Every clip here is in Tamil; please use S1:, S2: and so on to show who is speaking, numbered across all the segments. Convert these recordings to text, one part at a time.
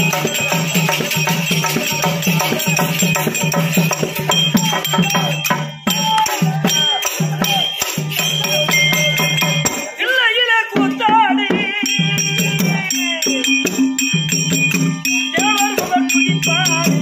S1: இல்லையிலே கூத்தாடி தேவர் முதல் துதிப்பாடி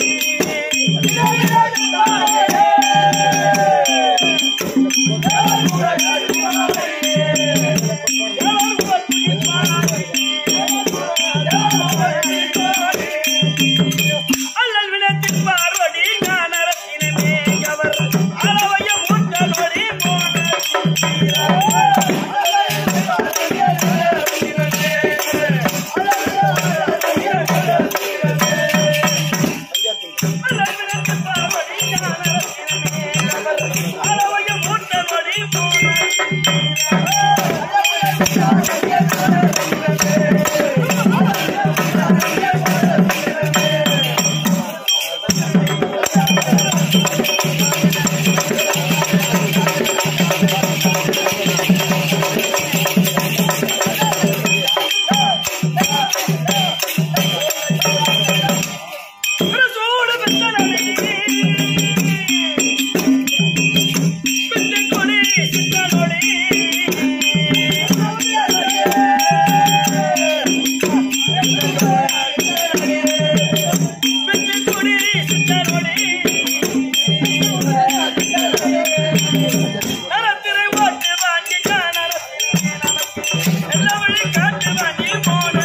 S1: அல்லல் வினத்தின் பார்வடி ஞானரத்தினமே அவர் அளவைய மூட்டலோடி போன காட்டு வாங்கி போன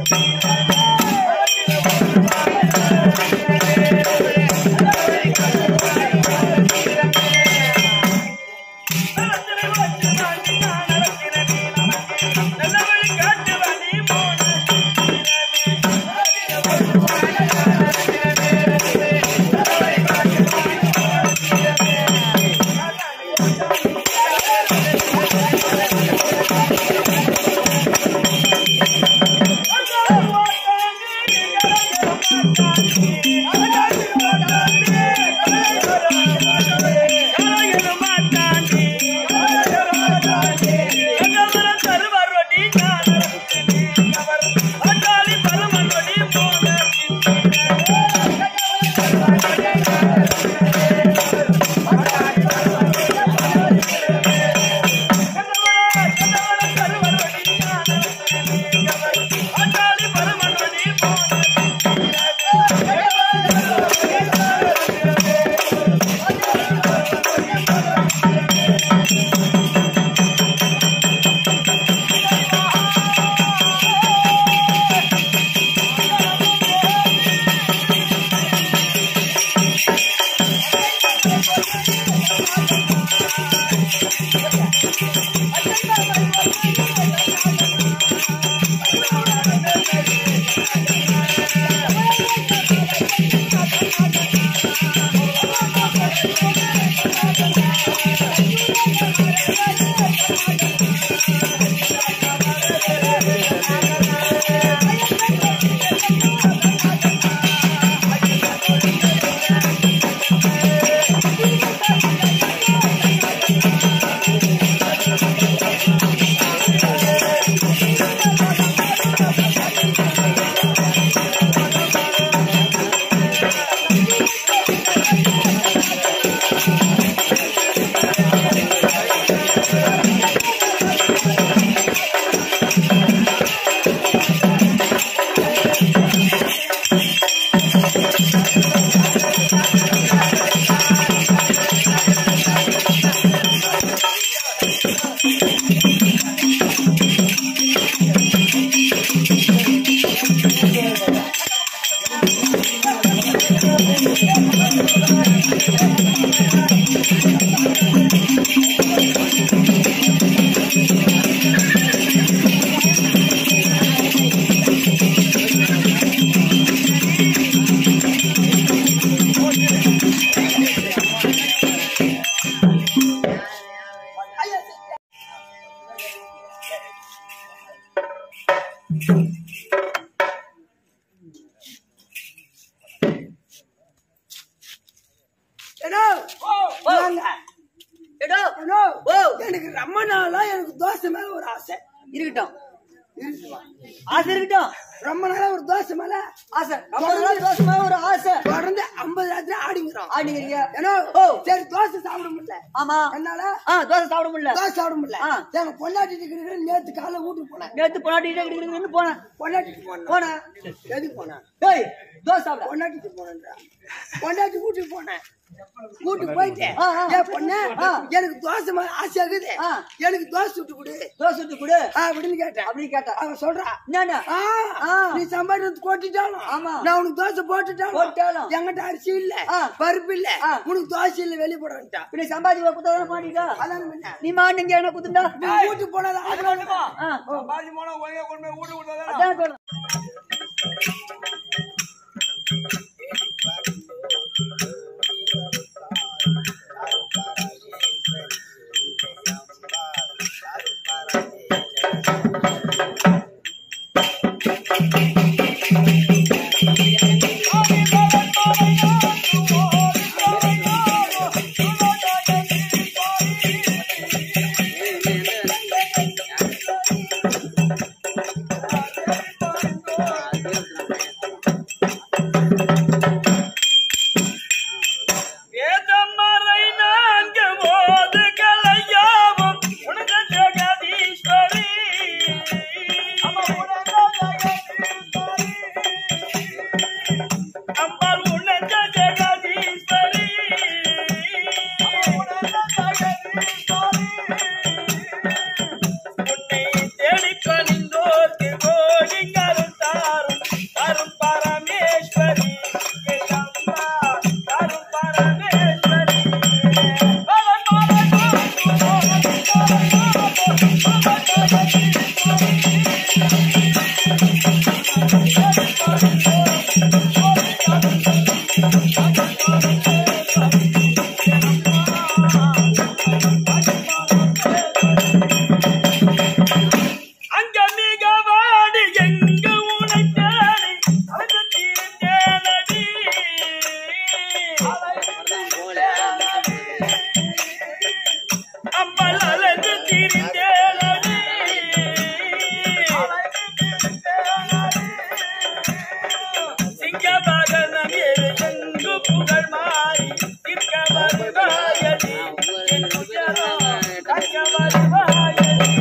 S2: ஏடோ, வாங்க.
S3: எடோ
S2: ஏடோ,
S3: ஓ
S2: எனக்கு ரொம்ப நாளா எனக்கு தோசை மேல ஒரு ஆசை
S3: இருக்கட்டும்
S2: இருக்குமா?
S3: ஆசை இருக்கட்டும்
S2: ரொம்ப நாளா ஒரு தோசை மேல
S3: ஆசை ரொம்ப நாளா தோசை மேல ஒரு ஆசை
S2: தொடர்ந்து ஐம்பது ராத்திரி ஆடிங்கிறோம்
S3: ஆடிக்கிறீங்க
S2: ஏன்னா
S3: ஓ.
S2: சரி தோசை சாப்பிட முடியல
S3: ஆமா
S2: என்னால
S3: ஆ தோசை சாப்பிட முடியல
S2: தோசை சாப்பிட முடியல
S3: ஆ.
S2: எங்க பொண்டாட்டி இருக்கிற நேத்து காலைல வீட்டுக்கு போனேன்
S3: நேத்து பொண்டாட்டிட்டு கிட்ட போனேன்
S2: பொண்டாட்டிக்கு போனேன்
S3: போனேன்
S2: எதுக்கு போனேன்
S3: ஏய் தோசை சாப்பிட
S2: பொண்டாட்டிக்கு போனேன்டா பொண்டாட்டி வீட்டுக்கு போனேன் வீட்டுக்கு போயிட்டு
S3: ஆ, ஆ.
S2: ஏன் பொண்ணு
S3: ஆ.
S2: எனக்கு தோசை மேல ஆசையா இருக்குது
S3: ஆ.
S2: எனக்கு தோசை சுட்டு கொடு
S3: தோசை சுட்டு கொடு
S2: ஆ, அப்படின்னு கேட்டேன்
S3: அப்படின்னு கேட்டா
S2: அவன் சொல்றா
S3: என்னண்ணா
S2: ஆ,
S3: ஆ.
S2: நீ சம்பாதிச்சு கொட்டிட்டாலும்
S3: ஆமா.
S2: நான் உனக்கு தோசை போட்டுட்டாலும்
S3: போட்டாலும்.
S2: என்கிட்ட அரிசி இல்ல
S3: ஆ.
S2: பருப்பு இல்ல
S3: ஆ.
S2: உனக்கு தோசை இல்ல வெளிய போடான்ட்டா
S3: இப்படி சம்பாதி குத்ததான மாட்டிட்டா
S2: அதான் பின்ன.
S3: நீ மாட்டுங்க என்ன குத்துண்டா
S2: நீ வீட்டுக்கு போனது ஆகணும்
S3: ஆ
S1: பாதி போனா ஒழுங்கா கொண்டு போய் வீட்டுக்கு விட்டாதான்
S3: அதான் சொல்றேன்
S1: வேதமறை நான்கு போது கலையாவும் உனது ஜெகதீஸ்வரி அம்பாள் உனது ஜெகதீஸ்வரி உன்னை தேடி பணிந்தோர்க்கு கோடி கருத்தாரும் அரும் பரமேஸ்வரி என் அம்மா அரும் பரமேஸ்வரி அங்க மிக வாடி எங்க உனை தேடி அங்கு தீர்ந்தேனடி அம்மல் அலைந்து தீர்ந்தேனடி சிங்கமகனம் எங்கு புகழ் மாறி நிற்க வருவாயடி என் உயரம் கற்க வருவாயடி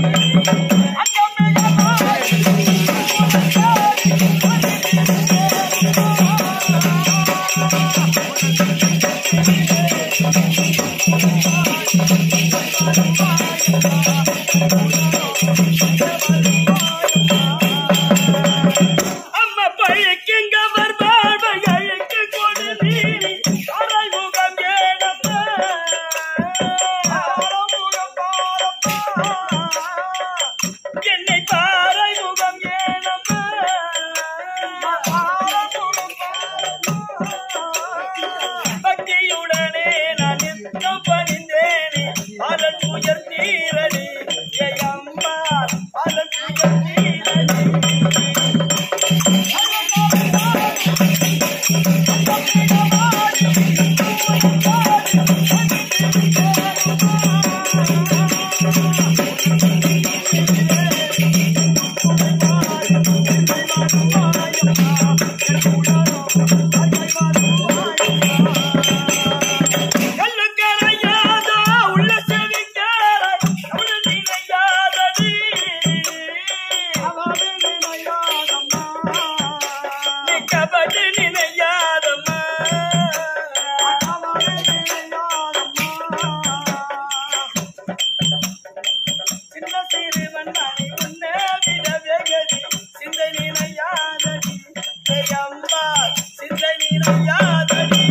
S1: அம்மா பழிக்குங்க வருவாழ்வை அழைக்கு கொடு நீரி அரை முகம் ஏனம்மா என்னை பாறை முகம் ஏனம்மா பக்தியுடனே நான் நித்தம் பணிந்தேனே பலன் உயர் தீரடி ஜெயம்மா பலன் உயர் தீரடி கல்லுக்கரையாதா உள்ள செவிக்கார அவனு நினையாதடி நீ கபடி நினையாதம்மா சின்ன சிறுவன் மணி உன்னை விட வெகுதி சிந்தை நினையாதடி ஜெயம்மா சிந்தை நினையாதடி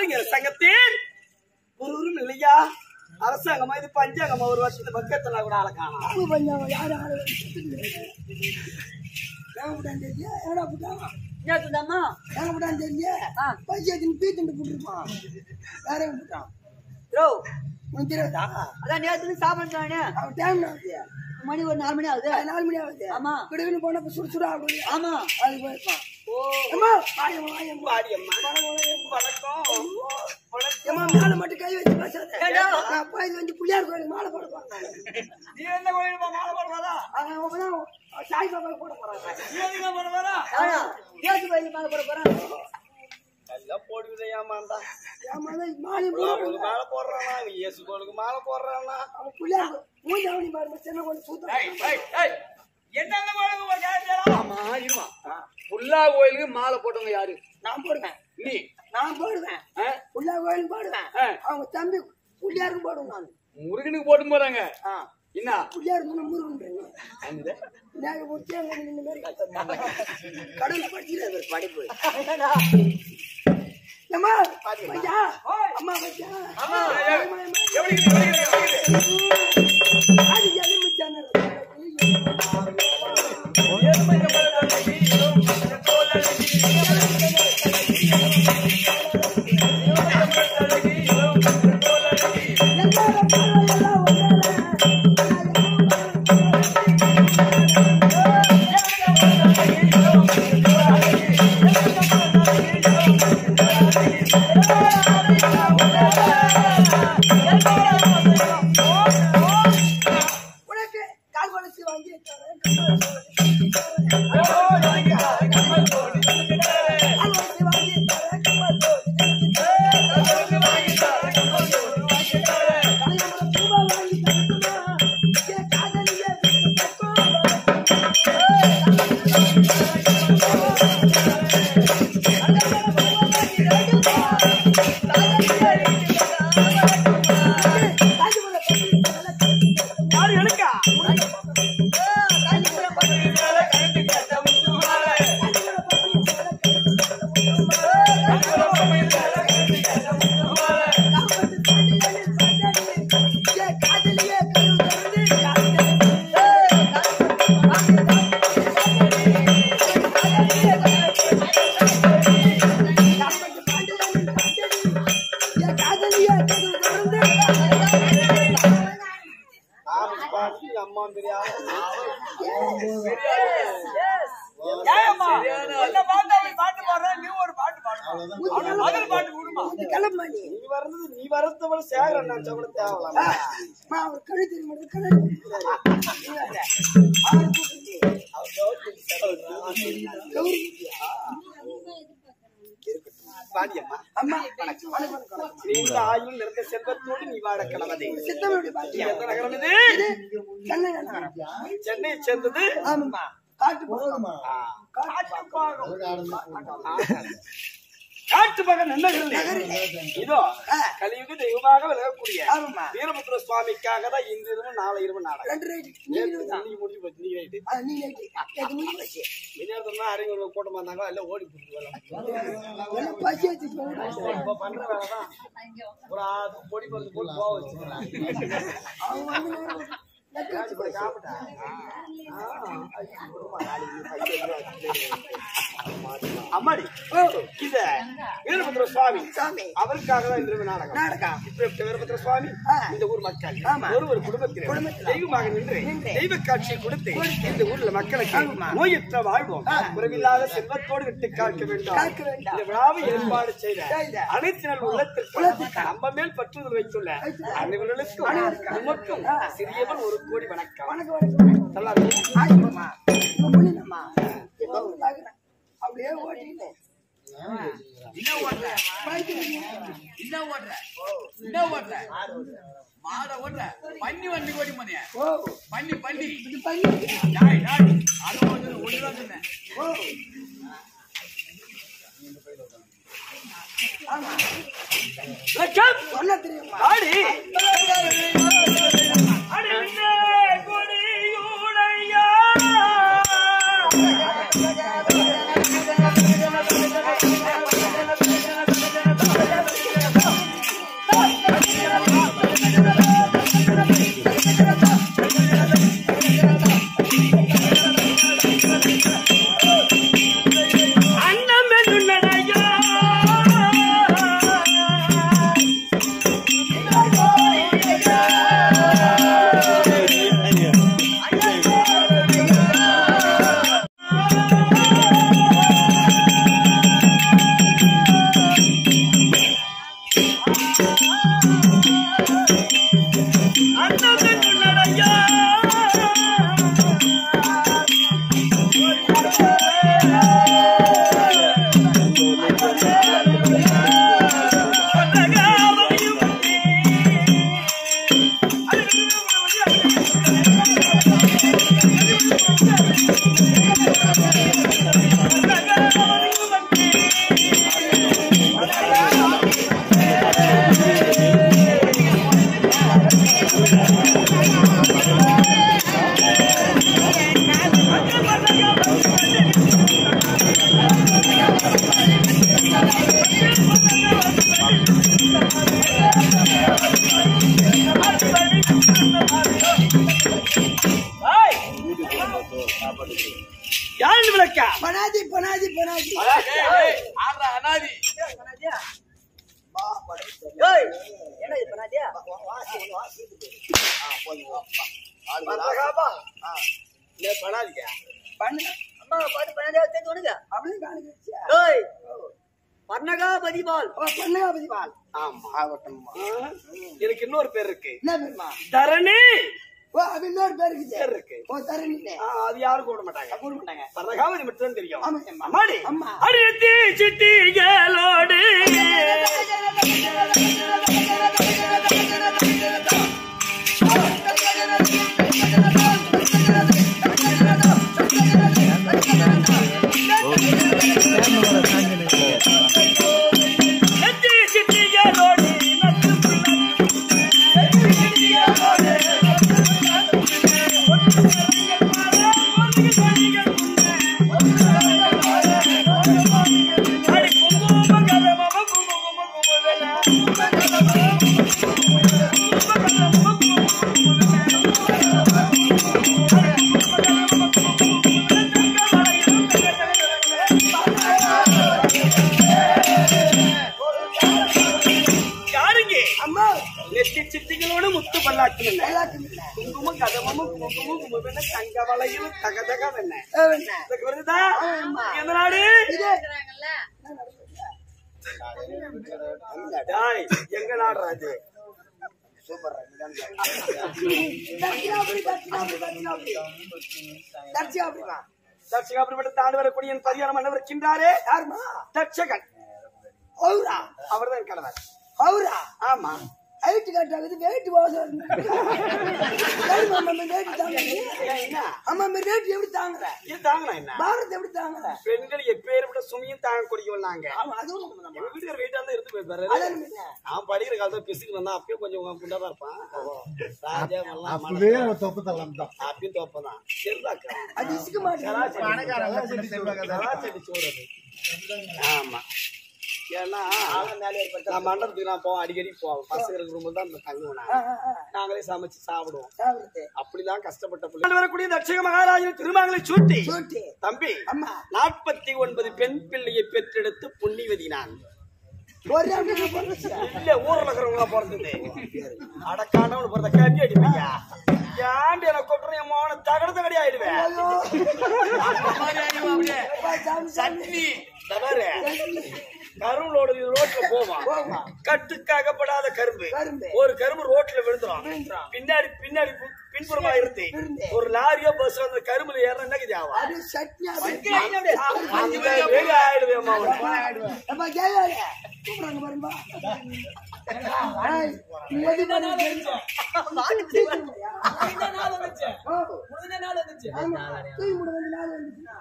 S1: கலைஞர் சங்கத்தில் குருவும் இல்லையா அரசாங்கமா இது பஞ்சாங்கமா ஒரு வருஷத்து பக்கத்துல கூட ஆள காணோம்
S2: ஆளு பஞ்சாங்க யாரு ஆளு ஏன் விட்டான் தெரியல ஏடா விட்டான்
S3: என்ன சொன்னாமா
S2: ஏன் விட்டான் தெரியல
S3: ஆ.
S2: பஞ்சாயத்து பீத்துட்டு போட்டுருப்பான் வேற எங்க விட்டான்
S3: ப்ரோ
S2: உனக்கு தெரியாதா
S3: அதான் நேரத்துல சாப்பாடு தானே
S2: அவன் டைம் ஆகுது
S3: மணி ஒரு நாலு மணி ஆகுது
S2: நாலு மணி ஆகுது
S3: ஆமா.
S2: கிடுக்குன்னு போனப்ப சுடு சுடா ஆகுது
S3: ஆமா
S2: அது போயிருப்பான்
S3: ஓ
S2: அம்மா வாயம்மா வாயம்மா
S1: வாடியம்மா வணக்கம்
S2: ஏம்மா மேல மட்டும் கை வச்சு பேசாத
S3: ஏண்டா?
S2: நான் போய் வந்து பிள்ளையார் கோயிலுக்கு மாலை போட போறேன்
S1: நீ என்ன கோயில் மாலை போடுவாரா
S2: அவன் அவன் சாய் பாபா போட போறாங்க
S1: நீ எதுக்கு போடுவாரா
S3: யாரா நேற்று வயலு மேல போட போறேன்
S1: எல்லாம் போடுவதே ஏமாந்தா
S2: ஏமா மாலை போட
S1: அவனுக்கு மாலை போடுறானா இயேசு கோளுக்கு மாலை போடுறானா
S2: அவன் பிள்ளையார் மூஞ்சி அவனி பாருங்க சின்ன கோயில் சூத்தம்
S1: என்னென்ன கோயிலுக்கு ஒரு கேட்கலாம்
S4: ஆமா இருமா புல்லா கோயிலுக்கு மாலை போட்டவங்க யாரு
S2: நான் போடுவேன்
S4: நீ
S2: நான் போடுவேன்
S4: ஆ?
S2: பிள்ளையார் கோயிலுக்கு போடுவேன்
S4: ஆ.
S2: அவங்க தம்பி பிள்ளையாருக்கும் போடுவேன் நான்
S4: முருகனுக்கு போட்டு போறாங்க
S2: ஆ.
S4: என்ன
S2: பிள்ளையார் முன்ன முருகன்றீங்க
S4: என்னது?
S2: நாங்க முடிச்சு அங்க இந்த மாதிரி கடவுள் படிக்கிறது படிப்பு அம்மா பையா அம்மா பையா அம்மா
S4: எப்படி இருக்குது, எப்படி இருக்குது, எப்படி இருக்குது?
S2: அது எலுமிச்சான உனக்கு கால் வளர்ச்சி வாங்கி தரேன். கால் வளர்ச்சி வாங்கி தரேன். கம்மல் தோடு கல்யாணம் பூவா வாங்கி தரட்டுமா? என் காதலியே விட்டு பக்கம்
S1: யாரு எடுக்கா அம்மா தெரியாது ஏம்மா என்ன பாட்டு அவன் பாட்டு பாடுறான் நீ ஒரு பாட்டு பாடுறான் அதில் பாட்டு விடுமா
S2: கிளம்பி
S1: நீ வர்றது நீ வர்றத விட சேகரன் நினைச்சா கூட தேவலாம்
S2: அவர் கழுத்து மட்டும் கழுத்து கௌரி
S1: பாடியம்மா
S2: அம்மா வணக்கம் வணக்கம் வணக்கம்
S1: நீண்ட ஆயுள் நிறைந்த செல்வத்தோடு நீ வாழ கிளம்பதே
S2: சித்தமனுடைய பாட்டியா
S1: எந்த நகரம் இது
S2: சென்னை நகரம்
S1: சென்னையை சேர்ந்தது
S2: ஆமாம்மா காட்டு போகணுமா
S1: காட்டு மகன் நன்னகரில் இதோ கலியுக தெய்வமாக விலகக்கூடிய
S2: ஆமாம்மா.
S1: வீரபுத்திர சுவாமிக்காக தான் இன்று இரவு நாளை இரவு நாடகம்
S2: ரெண்டு ரைட்டு நீ
S1: நேத்து
S2: இருபதா
S1: இன்னைக்கு முடிஞ்சு போச்சு நீ ரைட்டு
S2: அது நீ ரைட்டு எனக்கு நீ வச்சு
S1: விளையாடுறதுனா அறிஞர் கூட்டமா இருந்தாங்க எல்லாம் ஓடி போட்டு
S2: எல்லாம் பசி வச்சுட்டு போகணும்.
S1: இப்ப பண்ற வேலைதான் ஒரு ஆறு பொடி பருத்து போட்டு போக வச்சுக்கலாம்
S2: அவங்க வந்து நேரம் நட்டு வச்சு போய்
S1: சாப்பிட்டா அம்மாடி இந்த வீரபத்ர சுவாமி
S2: சாமி
S1: அவருக்காக தான் இந்த நாடகம்
S2: நாடகம்
S1: இப்ப வீரபத்ர சுவாமி
S2: ஆ.
S1: இந்த ஊர் மக்கள்
S2: ஆமா.
S1: ஒரு ஒரு குடும்பத்தில்
S2: குடும்பத்தினர்.
S1: தெய்வமாக நின்று
S2: நின்று.
S1: தெய்வ காட்சியை கொடுத்து இந்த ஊர்ல மக்களுக்கு
S2: ஆமா.
S1: நோயற்ற வாழ்வோம்
S2: ஆ.
S1: குறைவில்லாத செல்வத்தோடு விட்டு காக்க வேண்டும்
S2: காக்க வேண்டாம்.
S1: இந்த விழாவை ஏற்பாடு செய்த
S2: செய்த.
S1: அனைத்து நாள் உள்ளத்திற்கு நம்ம மேல் பற்றுதல் வைத்துள்ள அனைவர்களுக்கும் நமக்கும் சிறியவன் ஒரு கோடி வணக்கம்
S2: வணக்கம் வணக்கம் வணக்கம்
S1: சொல்லாது
S2: ஆயிரம்மா இப்ப முடியலம்மா இப்போ தாக்குறேன் அப்படியே ஓட்டிட்டேன்
S4: என்ன ஓட்டுற என்ன ஓட்டுற என்ன ஓட்டுற மாட ஓட்டுற பண்ணி வண்டி ஓடி போனே
S2: ஓ
S4: பண்ணி பண்ணி
S2: இது பண்ணி
S4: டாய் டாய் அது வந்து ஒண்ணுதான் சொன்னேன்
S2: ஓ
S1: வணக்கம்
S2: சொல்ல தெரியுமா
S1: ஆடி அடி விண்ணே கொடியுடையா. அனாதி
S3: ஏய், என்ன இது பண்ணாதியா?
S1: பரகாபா இல்ல பண்ணாதீங்க
S3: அம்மா பாட்டு பண்ணாதியா, தெரிஞ்சு உனக்கு?
S2: அப்படின்னு காணிக்கிறியா?
S3: ஏய், பர்ணகா பதிபால்
S2: அவ பண்ணுங்க பதிவாள்.
S1: ஆமா எனக்கு இன்னொரு பேர் இருக்கு
S2: என்ன பேருமா?
S1: தரணி
S2: ஓ, அது இன்னொரு பேர் இருக்குது.
S1: பேர் இருக்கு
S2: ஓ, தரணிலே.
S1: ஆ, அது யாரும் கூட மாட்டாங்க
S2: கூட மாட்டாங்க.
S1: பரகாவதி மட்டும் தான் தெரியும்
S2: ஆமாம்.
S1: அம்மாடி
S2: அம்மா.
S1: அடித்தி சிட்டிகளோடு நெத்தி சிட்டிகளோடு நட்டு அடி குங்கும கதமம குங்கும குங்கும யாருங்க
S2: அம்மா,
S1: நெத்தி சிட்டிகளோடு முத்து பல்லாக்கு என்ன
S2: எல்லாத்துக்கும் இல்ல.
S1: குங்குமம் கதமமும் குங்குமம் குங்குமம் தங்க வளையிலும் தக தக என்ன
S2: ஓ, என்ன?
S1: இதுக்கு வருதா எந்த நாடு
S2: இது,
S1: டாய், எங்க நாடு அது
S2: தட்சிணாபுரி, தட்சிணாபுரி, தட்சிணாபுரி. தட்சிணாபுரிமா?
S1: தட்சகாபுரிப்பட்ட தாண்டு வரக்கூடிய என் பதியான மன்னவர் இருக்கின்றாரே
S2: யாரும்மா?
S1: தட்சகன்
S2: ஹவுரா,
S1: அவர்தான் என் கணவர்
S2: ஹவுரா.
S1: ஆமா
S2: height கட்டாகுது, weight வாசம். சரிம்மா, அம்மா, weight தாங்குறது.
S1: ஏன் என்ன
S2: அம்மா, அம்மா, weight எப்படி தாங்குற?
S1: இது தாங்கண்ணா என்ன
S2: பாரத்தை எப்படி தாங்குற?
S1: பெண்கள் எப்பேற்பட்ட சுமையும் தாங்க கூடியவள் நாங்க
S2: ஆமா, அதுவும் உண்மைதாம்மா.
S1: எங்க வீட்டுக்கார வெயிட்டா தான் இருந்து போயிருப்பாரு
S2: அதான் உண்மை.
S1: அவன் படிக்கிற காலத்துல பிசுக்கு வந்தா அப்பயும் கொஞ்சம் குண்டா தான் இருப்பான் ராஜா மல்லாம்
S5: அப்பவே அவன் தொப்பு தள்ளம் தான்
S1: அப்பயும் தோப்பதான் செருதாக்கா
S2: அது இசுக்க மாட்டேங்குது.
S1: சராசரி சோறு அது. ஆமா ஏன்னா நான் மண்டபத்துக்கு நான் போவோம் அடிக்கடி போவோம் பசங்க இருக்கிற ரூம் தான் இந்த தங்குவோம் நாங்க.
S2: ஆ, ஆ, ஆ.
S1: நாங்களே சமைச்சு சாப்பிடுவோம்
S2: சாப்பிடுறது.
S1: அப்படிலாம் கஷ்டப்பட்ட பிள்ளை வரக்கூடிய தட்சக மகாராஜன் திருமகளை சூட்டி
S2: சூட்டி.
S1: தம்பி
S2: அம்மா.
S1: நாற்பத்தி ஒன்பது பெண் பிள்ளையை பெற்றெடுத்து புண்ணியவதி நான்
S2: ஒரு அம்மா பொண்ணு.
S1: இல்ல ஊர்ல இருக்கிறவங்க பிறந்தது அடக்காண்டவனு பிறந்த கறி அடிப்பீங்க ஏன்டி எனக்கு கொட்டுற என் மோன தகடத்த கடி ஆயிடுவேன்
S2: அப்பா, சாமி, சாமி.
S1: இந்த பாரு, கரும்புலோட இது ரோட்ல போவான் கட்டுக்காகப்படாத கரும்பு
S2: கரும்பு.
S1: ஒரு கரும்பு ரோட்ல விழுந்துரும்
S2: விழுந்துரும்.
S1: பின்னாடி பின்னாடி பு- பின்புறமா இருந்து
S2: இருந்து.
S1: ஒரு லாரியோ பஸ் அந்த கரும்புல ஏற என்ன ஆகும்
S2: அது சட்னி அது.
S1: அந்த வேலை ஆயிடுவேன்
S2: அப்பா, கேளாரு. கூப்பிடுறாங்க பாருப்பா. ஏய், நீ எது பண்ணி தெரிஞ்ச? சீக்கிரமாயா? ஓ. ஆமா. தூக்கி போட வேண்டிய நாள் வந்துச்சுன்னா.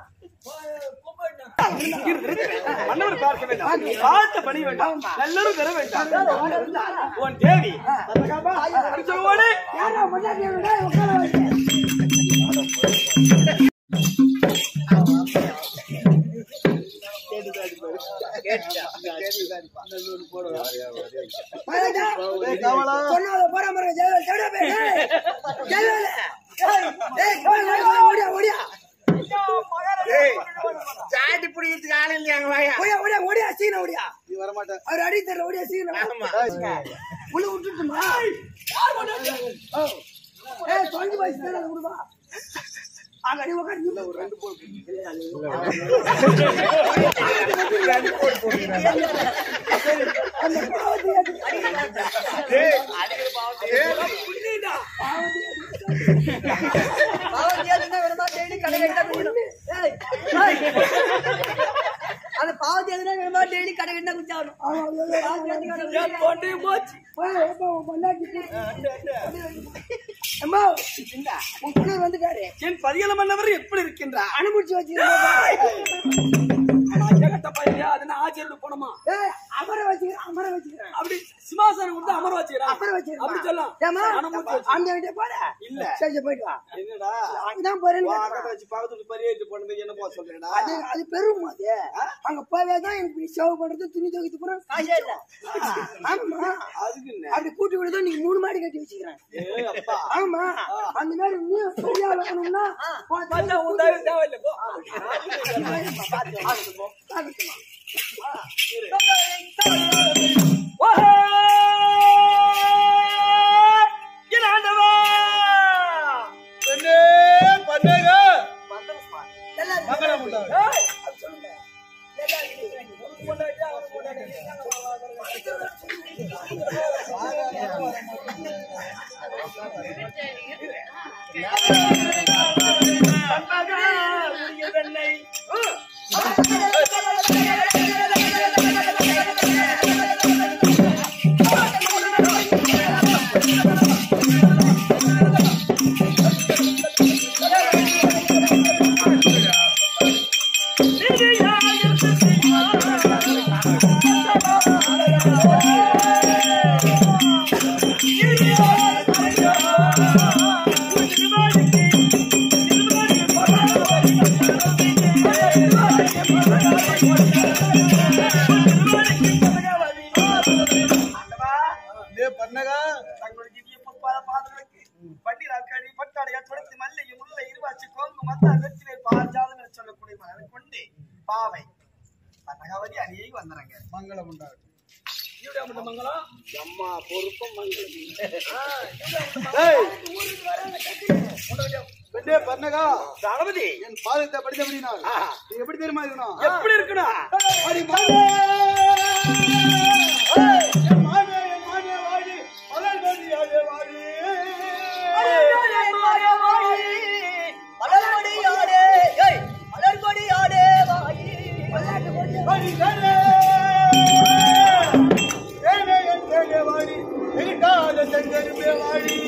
S1: மன்னவர் பார்க்க வேண்டாம் பார்த்த பணி வேண்டாம் நல்லரும் பெற வேண்டாம் உன் தேவி ஓடு
S2: யாரா முன்னாடி இருந்தா உட்கார வச்சு. போயாச்சா? சொன்னால போற மாதிரி ஜெயலலிதா, ஜெயலலிதா போய், ஏய், ஜெயலலிதா. ஏய், ஏய், ஓடி, ஓடி, ஓடியா, ஓடியா.
S5: சாட்டி பிடிக்கிறதுக்கு ஆள் இல்லையாங்க வாயா
S2: ஓடியா, ஓடியா, ஓடியா, சீக்கிரம் ஓடியா.
S5: நீ வரமாட்டேன்
S2: அவர் அடி தரல, ஓடியா, சீக்கிரம். உள்ள விட்டுட்டுமா? ஓ. ஏய், தொலைஞ்சு போச்சு, தானே, அதை விடுவா. அங்க அடி உக்காரு, நீ ஒரு ரெண்டு போடு. அந்த பாவத்தை ஏத்து.
S3: பாவம் ஏதுன்னா வேணுமா டெய்லி கடை கட்டா குடிக்கணும். ஏய், ஏய். அந்த பாவத்தை எதுனா வேணுமா டெய்லி கடை கட்டா குடிச்சாகணும்
S2: ஆமா, ஐயோ,
S3: பாவத்தை எதுனா வேணுமா?
S1: கொண்டு போச்சு
S2: போய், எப்போ உன் பொண்டாட்டி கூ- அம்மா, உன் கணவர் வந்துட்டாரு
S1: என் பதியல மன்னவர் எப்படி இருக்கின்றார்
S2: அனுப்பிச்சு வச்சுக்கிறேன்
S1: ஐயகட்ட பையன் அது நான் ஆச்சரியம் போனோமா
S2: ஏய், அமர வச்சுக்கிறேன் அமர வச்சுக்கிறேன்
S1: அப்படி சிம்மாசனம் கொடுத்து அமர வச்சுக்கிறா
S2: அமர வச்சுக்கிறேன்
S1: அப்படி சொல்லும்
S2: ஏம்மா,
S1: அனுமதி வச்சு.
S2: அந்த வீட்டை போற
S1: இல்ல.
S2: சரி சரி, போயிட்டு வா
S1: என்னடா
S2: அங்கதான் போறேன்னு
S1: உன்
S2: கேட்கறான்.
S1: அக்கத்தை வச்சு பக்கத்துல பரியாச்சு போனது என்ன போக சொல்றேடா
S2: அது அது பெரும் அது அங்க போவே தான் எனக்கு நீ சேவ் பண்றது துணி துவைக்கிறது பூரா காசே இல்ல ஆமா
S1: அதுக்கு என்ன
S2: அப்படி கூட்டி விடுதோ நீங்க மூணு மாடி கட்டி வச்சுக்கிறேன்
S1: ஏய் அப்பா
S2: ஆமா அந்த மாதிரி நீ சரியா வேணும்னா போ,
S1: பார்த்தா உன் தேவை தேவையில்லை போ
S2: பாத்துக்கலாம்.
S1: ஓஹோ! என் ஆண்டவா!
S5: பெண்ணே, பண்ணேங்க.
S3: எல்லாரும்
S5: மங்களம் உண்டாகும்.
S1: ஏய்,
S3: அது சொல்லுங்க. எல்லாரும் உனக்கு பொண்டாட்டி, அவனுக்கு பொண்டாட்டி. என்னங்க
S1: கண்ணகா, உரிய வெண்ணை.
S5: பெண்ணே, பண்ணேங்க.
S1: தங்களுடைய திவ்ய பொற்பாத பாதங்களுக்கு பன்னீர் அக்கடி பட்டாடையா துடைத்து மல்லிகை முல்லை இருவாச்சி கோங்கு மத்தா வெற்றிலை பாஞ்சாதம் என சொல்லக்கூடிய மலரை கொண்டு பாவை பன்னகாவதி அணியை வந்துறாங்க
S5: மங்களம் உண்டாகட்டும்.
S1: அம்மா பொறுப்பும் மங்களம்
S5: ஏய், பெண்ணே, பண்ணேங்க.
S1: தளபதி
S5: என் பாதத்தை படித்தபடினால்
S1: ஆஹா.
S5: நீ எப்படி தெரியுமா இருக்கணும்
S1: எப்படி இருக்கணும்
S5: அடி மானே! ஏய், என் மானே, என் மானே, வாடி. மலர் கொடியாடே, வாடி.
S3: மலர்கொடியாடே, ஏய், மலர்கொடியாடே, வாயி.
S5: வாடி, தேனே. தேனே, என் தேனே, வாடி. எங்கிட்டாத செங்கரும்பே, வாடி.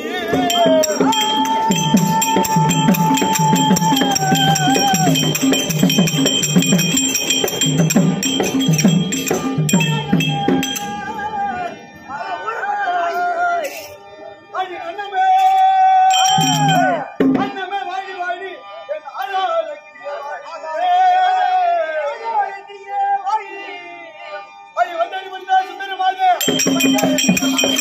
S5: வாடி, அன்னமே. அன்னமே, வாடி, வாடி. என் ஆளாத கிளியே, வாடி. வாடி, வந்தாடி, வந்தா, சுந்தரமாக.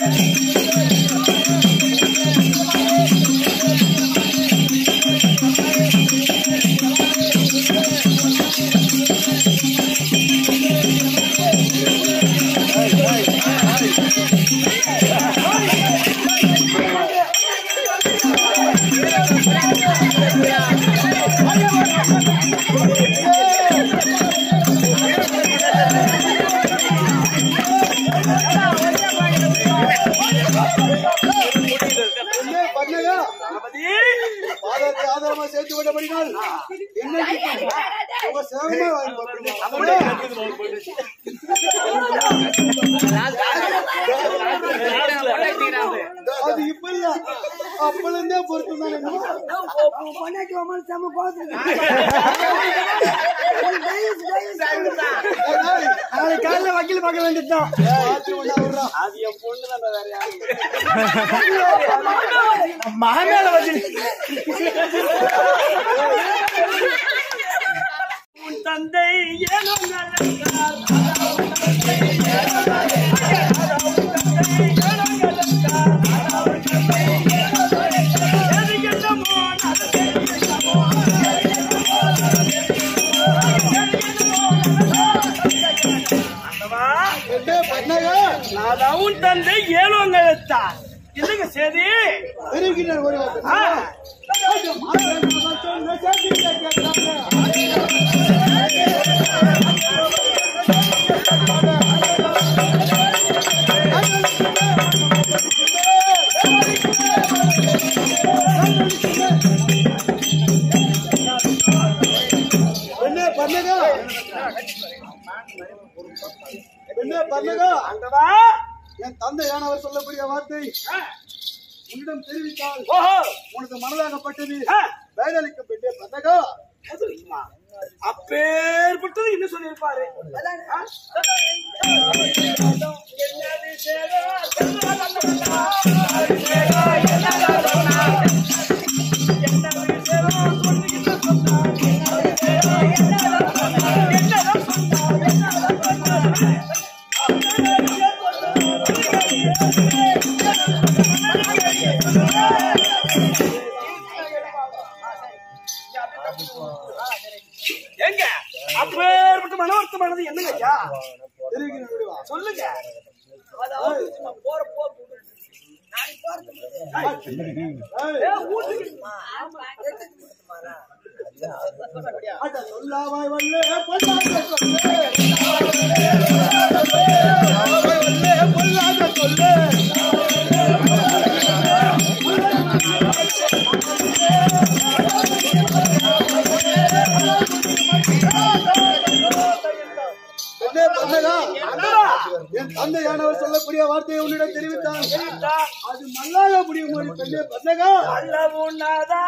S5: என்ன பண்ணையா
S1: தளபதி
S5: பாதத்தை ஆதாரமா சேர்த்து விட்டபடினால் என்ன உங்க சேவமா வாங்கி
S1: அப்படியே
S5: பார்க்கணும். அது இப்ப இல்ல அப்பல இருந்தே பொறுத்து தானே
S3: உன் பொண்டாட்டி உன் மேல செம கோவத்துல இருக்கு. தயவு செய்து, தயவு செய்து.
S2: நாளைக்கு காலையில வக்கீல் பார்க்க வேண்டியதுதான்
S1: அது என் பொண்ணு தான் வேற யாரும்
S2: மகமேல வக்கீல்
S1: உன் தந்தை ஏனோ நல்ல
S5: பண்ணையா
S1: நான் உன் தந்தை ஏழோங்கழுத்தா இல்லைங்க சேதி
S5: இருக்கிறார் ஒரு
S1: ஆ,
S5: என்ன பண்ணுங்க என்ன பண்ணுங்க
S1: ஆண்டவா
S5: என் தந்தையானவர் சொல்லக்கூடிய வார்த்தை உன்னிடம் தெரிவித்தால்
S1: ஓஹோ
S5: உனது மனதாகப்பட்டது
S1: ஆ,
S5: வேதனைக்கு பெற்றே பண்ணுங்க
S1: அதுமா. அப்பேற்பட்டது என்ன சொல்லியிருப்பாரு ஆ? என்னது சேரா, என்னது சேரா, சொல்லுகின்ற சொன்னார். என்னது சேரா, என்னதான் சொன்னார், என்னதான் சொன்னார். எங்க அப்பேற்பட்ட மனவர்த்தமானது என்னங்க ஐயா
S5: தெரிவிக்கிறேன் விடுவா
S1: சொல்லுங்க
S3: அதாவது சும்மா போற போக்கு விடு. நான் போறது
S5: ஏய், அட சொல்லாவாய் வல்லே பொல்லாத சொல்லே சொல்லாவாய் வல்லே பொல்லாத சொல்லே பெண்ணே பொன்னகா என் தந்தையானவர் சொல்லக்கூடிய வார்த்தையை உன்னிடம் தெரிவித்தார் அது மல்லாக முடியும் ஒரு பெண்ணே பொன்னகா
S1: அல்லவுனாதா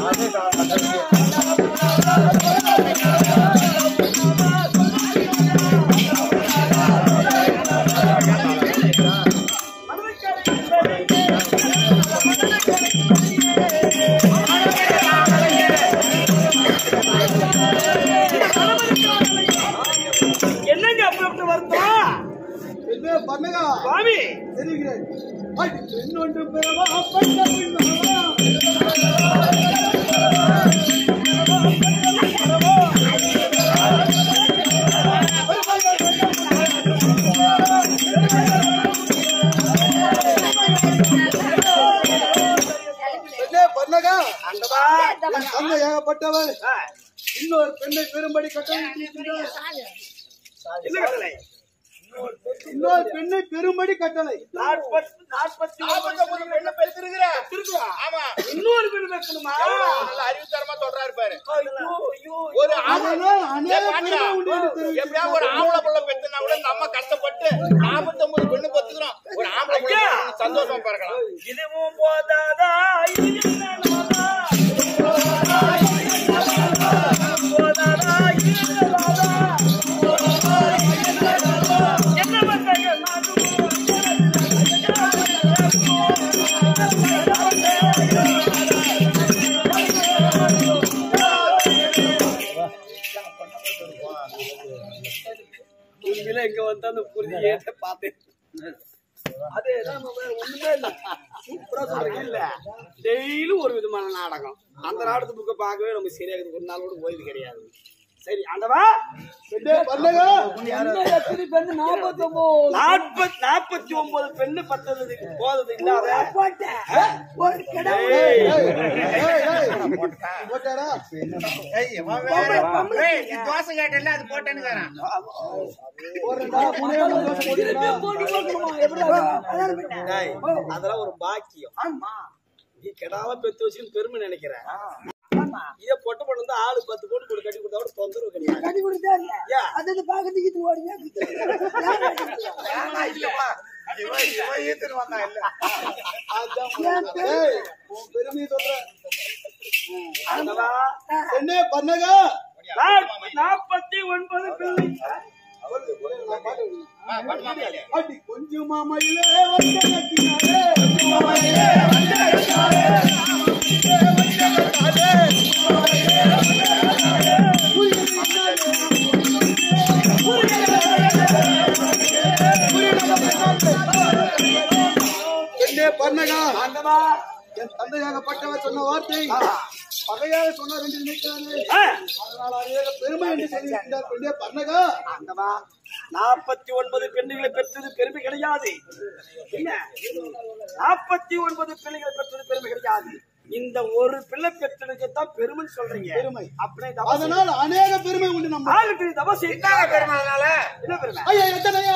S1: என்னங்க அப்படி அப்படி வருத்தம்
S5: பெண்ணே பொன்னகா
S1: சுவாமி
S5: தெரிகிறேன் அடி பெண் ஒன்று பெறவா பெண்ண பின்னவா பெண்ணே பொன்னகா
S1: அண்டவா
S5: என் தந்தை ஏகப்பட்டவர் இன்னொரு பெண்ணை பெரும்படி கட்டளை
S1: என்ன கட்டளை
S5: இன்னொரு பெண்ணை பெரும்படி கட்டளை
S1: நாற்பத்தி நாற்பத்தி ஒன்பது
S4: பெண்ணை பெருத்திருக்கிறேன்
S1: திருக்குவா
S4: ஆமா
S1: இன்னொரு பெண் வைக்கணுமா
S4: நல்ல அறிவுத்தரமா சொல்றாரு பாரு
S1: ஐயோ, ஐயோ,
S4: ஒரு ஆம்பளை
S5: அதனால் அநேக
S4: ஏய், பாத்தியா?
S5: பெண்கள் உண்டு என்று
S4: எப்படியா ஒரு
S5: தெரிவித்தார்.
S4: ஆம்பளை புள்ள பெத்துனா கூட நம்ம கஷ்டப்பட்டு நாற்பத்தொன்பது பெண்ணு பெத்துக்கிறோம் ஒரு ஆம்பளை புள்ள
S1: ஐயா!
S4: பெத்துனா சந்தோஷமா பிறக்கலாம்
S1: இதுவும் போதாதா இது என்ன நாதா? போதாதா, இது என்ன நாதா? என்ன பண்றாங்க உண்மையில இங்க வந்து அந்த புரிதியை பார்த்தேன் அது நம்ம வேற ஒண்ணுமே இல்ல சூப்பரா சொல்றீங்க இல்ல டெய்லியும் ஒரு விதமான நாடகம் அந்த நாடகத்து புக்கை பார்க்கவே நம்ம சரியாக ஒரு நாள் கூட ஓய்வு கிடையாது சரி ஆண்டவா
S5: பெண்ணே பொன்னகா
S3: என்ன எத்தனை பெண்ணு நாற்பத்தி ஒன்பது
S1: நாற்பத்தி நாற்பத்தி ஒன்பது பெண்ணு பத்தது போதது இல்லாத
S3: போட்டேன் ஒரு கிடா
S1: ஏய்,
S5: ஏய், ஏய். போட்டாரா
S4: தோசை கேட்டல அது போட்டேன்னு
S5: போடுறா புனியாம தோசை போடுறா
S3: போட்டு பார்க்கணுமா எப்படி அதான் பெண்ணே.
S1: ஏய், அதெல்லாம் ஒரு பாக்கியம் ஆமா நீ கெடாம பெத்து வச்சுன்னு பெருமை நினைக்கிறேன் இத பொட்டு பொண்ணு வந்து ஆளு பத்து போட்டு போட்டு கட்டி கொடுத்தா கூட தொந்தரவு கிடையாது
S3: கட்டி கொடுத்தா இல்ல
S1: ஏன்?
S3: அது இது பார்க்கறதுக்கு இது ஓடுங்க
S5: ஏய், உன் பெருமையை சொல்றேன்
S1: ஆண்டவா
S5: பெண்ணே பொன்னகா
S1: நாற்ப- நாற்பத்தி ஒன்பது பிள்ளை
S5: அடி கொஞ்சம் மாமையிலே வந்து கட்டினாரே பெண்ணே பொன்னகா
S1: ஆண்டவா
S5: என் தந்தையாகப்பட்டவர் சொன்ன வார்த்தை பகையாக சொன்னார் என்று நினைக்கிறார்கள்
S1: ஆ,
S5: அதனால் அநேக பெருமை என்று சொல்லியிருக்கிறார் பெண்ணே பொன்னகா
S1: ஆண்டவா நாற்பத்தி ஒன்பது பெண்களை பெற்றது பெருமை கிடையாது என்ன நாற்பத்தி ஒன்பது பிள்ளைகளை பெற்றது பெருமை கிடையாது இந்த ஒரு பிள்ளை பெற்றதுக்கு தான் பெருமைன்னு சொல்றீங்க
S5: பெருமை.
S1: அப்படியே தவசு.
S5: அதனால் அநேக பெருமை உண்டு நம்ம
S1: ஆளுக்கு நீ தவசு என்ன பெருமை என்ன பெருமை
S5: ஐயா எத்தனையா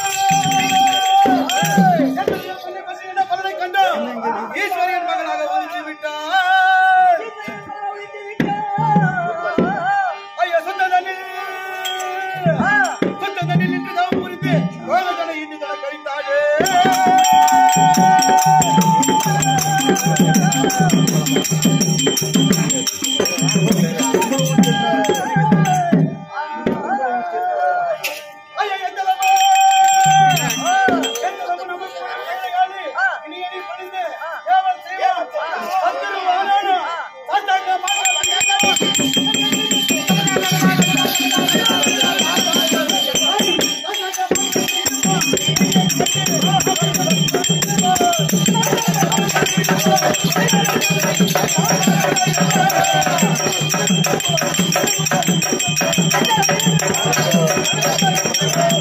S5: எத்தனையா பெண்ணை பசியிட பலனை கண்டோம் ஈஸ்வரியன் மகனாக வந்து விட்டார் ஐயா சொந்த தண்ணில் சொந்த தண்ணில் இன்று தவம் புரிந்து கோலத்தனை இன்று தன கழித்தாடு ஐயா எத்தலமா எத்தலமா நம்ம பிள்ளைகளே இனி இனி பணிந்து ஏவல் செய்வோம் பத்திரம் வாழணும் சாத்தாங்க மாட்டாங்க
S2: ஆ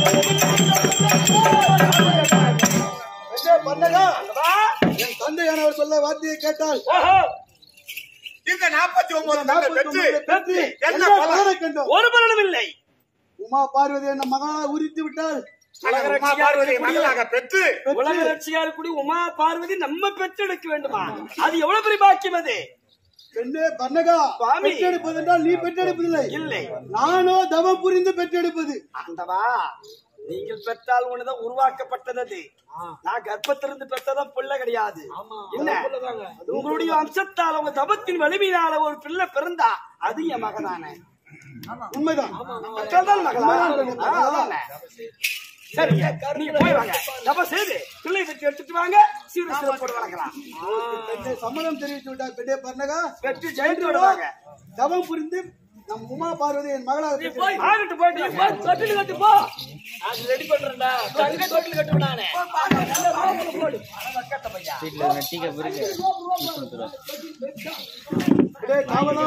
S5: சொல்ல வார்த்தையை கேட்டால்
S6: ஓஹோ
S4: இந்த நாற்பத்தி ஒன்பது பெற்று
S5: நாற்பத்தி பெற்று
S4: என்ன
S5: என்ன
S4: பலன்?
S5: பலனை கண்டோம்
S6: ஒரு பலனும் இல்லை
S5: உமா பார்வதி என்ன மகளாக உரித்து விட்டால்
S4: உமா பார்வதி மகளாக பெற்று
S6: உலக ரட்சியார் கூடி உமா பார்வதி நம்ம பெற்றெடுக்க வேண்டுமா அது எவ்வளவு பெரிய பாக்கியம் அது
S5: பெண்ணே பன்னகா
S6: சுவாமி.
S5: பெற்றெடுப்பது என்றால் நீ பெற்றெடுப்பதில்லை
S6: இல்லை
S5: நானோ தவம் புரிந்து பெற்றெடுப்பது
S6: ஆண்டவா நீங்கள் பெற்றால் ஒண்ணுதான் உருவாக்கப்பட்டது அது. நான் கர்ப்பத்திலிருந்து பெற்றதான் பிள்ளை கிடையாது என்ன உங்களுடைய வம்சத்தால உங்க தபத்தின் வலிமையினால ஒரு பிள்ளை பிறந்தா அது என் மகதானே
S5: உண்மைதான்
S6: மக்கள்தான் மகளா ஆ, அதானே. சரிங்க நீங்க போய் வாங்க தப செய்து பிள்ளை பெற்று எடுத்துட்டு வாங்க சீர சிறப்போடு வளர்க்கலாம்
S5: பெண்ணே சம்மதம் தெரிவித்து விட்டார் பெண்ணே பன்னகா
S6: பெற்று ஜெயித்து விடுவாங்க
S5: தவம் புரிந்து நம் உமா பார்வதி என் மகளாக பெற்றெடுப்பது.
S6: ஆகட்டு போயிட்டு தொட்டில் கட்டு போ அது ரெடி பண்றேன்டா தங்க தொட்டில் கட்டு நானே
S5: பெண்ணே காவலா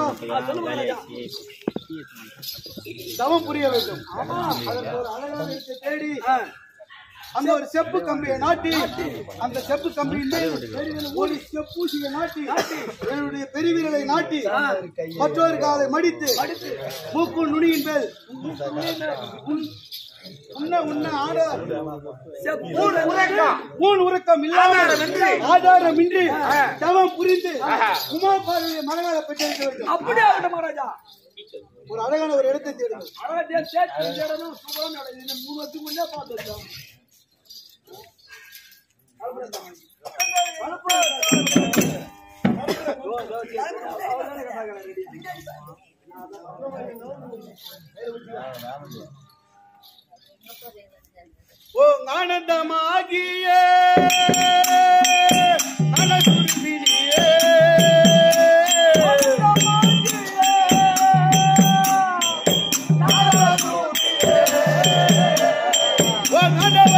S5: தவம் புரிய வேண்டும் அதற்கு ஒரு அழகான இடத்தை தேடி அங்க ஒரு செப்பு கம்பியை நாட்டி அந்த செப்பு கம்பியின் மேல் ஒரு செப்பூசியை நாட்டி என்னுடைய பெருவிரலை நாட்டி மற்றொரு காலை மடித்து மூக்கு நுனியின் மேல் உன்- உன்ன உன்ன ஆடார் ஊன் உறக்கம் ஊன் உறக்கம் இல்லாமல் ஆதாரமின்றி தவம் புரிந்து உமா பார்வையை மனதாக பெற்றிருக்க வேண்டும்
S6: அப்படியே ஆகட்டும் மகாராஜா
S5: ஒரு அழகான ஒரு இடத்தை தேடுங்கள்
S6: அழகா தேடி தேடணும் சுகம் இந்த மூணு வருஷத்துக்கு முன்னே பார்த்து வச்சோம்
S5: ஓ ஆனந்தமாகிய மனதுருவினியே. ஓ ஆனந்தமாகிய